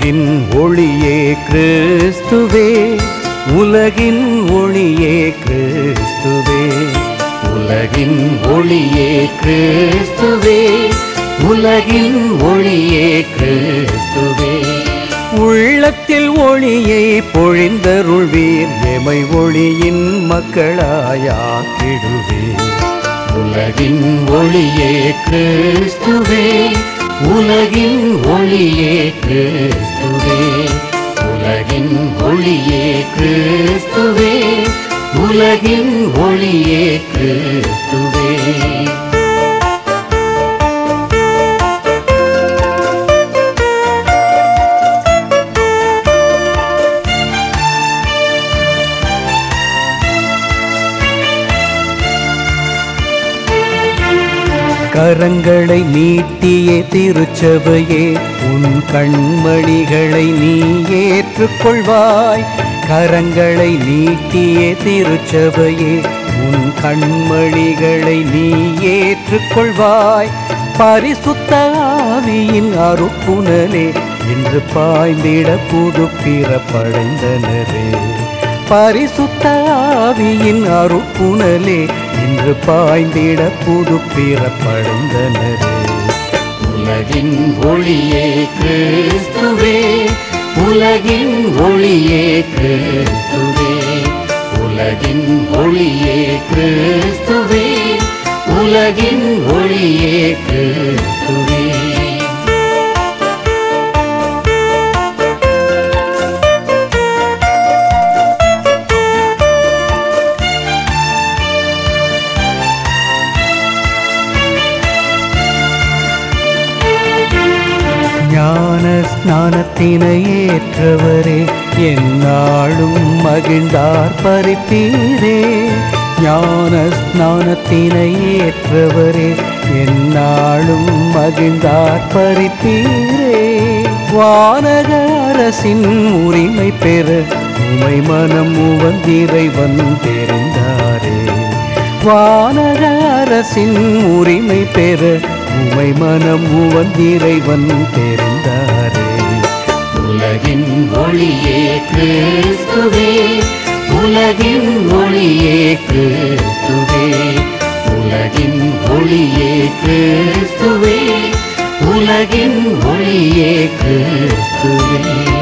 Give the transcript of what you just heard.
உலகின் ஒளியே கிறிஸ்துவே உலகின் ஒளியே கிறிஸ்துவே உலகின் ஒளியே கிறிஸ்துவே உலகின் ஒளியே கிறிஸ்துவே உள்ளத்தில் ஒளியை பொழிந்தருள்வீர் எமை ஒளியின் மக்களாயாக்கிடுவீர் உலகின் ஒளியே கிறிஸ்துவே உலகின் ஒளியே கிறிஸ்துவே உலகின் ஒளியே கிறிஸ்துவே உலகின் ஒளியே கிறிஸ்துவே கரங்களை நீட்டிய திருச்சபையே உன் கண்மணிகளை நீ ஏற்றுக்கொள்வாய் கரங்களை நீட்டிய திருச்சபையே உன் கண்மணிகளை நீ ஏற்றுக்கொள்வாய் பரிசுத்த ஆவியின் அருப்புணலே இன்று பாய்ந்திட புது பிறப்படைந்தனரே பரிசுத்த ஆவியின் அருப்புணலே இன்று பாய்ந்திட புது பிறப்படைந்தனரே உலகின் ஒளியே கிறிஸ்துவே உலகின் ஒளியே கிறிஸ்துவே உலகின் ஒளியே கிறிஸ்துவே உலகின் ஒளியே கிறிஸ்துவே ஞான ஸ்நானத்தினை ஏற்றவரே என்னாலும் மகிழ்ந்தார் பறிப்பீரே ஞான ஸ்நானத்தினை ஏற்றவரே என்னாலும் மகிழ்ந்தார் பறிப்பீரே வானக அரசின் உரிமை பெற உமை மனம் உவந்திரைவன் தெரிந்தாரே வானக அரசின் உரிமை பெற உமை மனம் உவந்திரைவன் தெரிந்தாரே உலகின் ஒளியே கிறிஸ்துவே உலகின் ஒளியே கிறிஸ்துவே உலகின் ஒளியே கிறிஸ்துவே உலகின் ஒளியே கிறிஸ்துவே